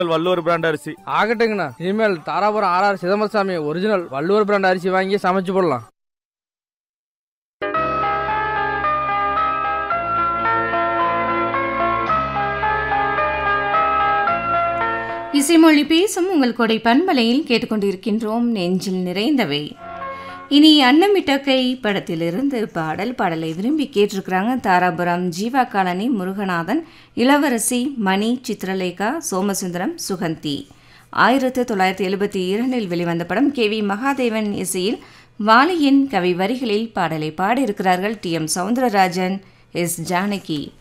Valluvar brand அரிசி ஆகட்டுங்கண்ணா இனிமேல் Dharapuram R R Chidambarasamy original Valluvar brand அரிசி வாங்கி சமைச்சு போடலாம் இசைமொழி பேசும் உங்கள் கொடை பண்பலையில் கேட்டுக்கொண்டிருக்கின்றோம் நெஞ்சில் நிறைந்தவை இனி அன்னமிட்ட கை படத்திலிருந்து பாடல் பாடலை விரும்பி கேட்டிருக்கிறாங்க தாராபுரம் ஜீவா காலனி முருகநாதன் இளவரசி மணி சித்ரலேகா சோமசுந்தரம் சுகந்தி ஆயிரத்து தொள்ளாயிரத்தி எழுபத்தி இரண்டில் வெளிவந்த படம் கே வி மகாதேவன் இசையில் வாலியின் கவி வரிகளில் பாடலை பாடியிருக்கிறார்கள் T M Soundararajan S Janaki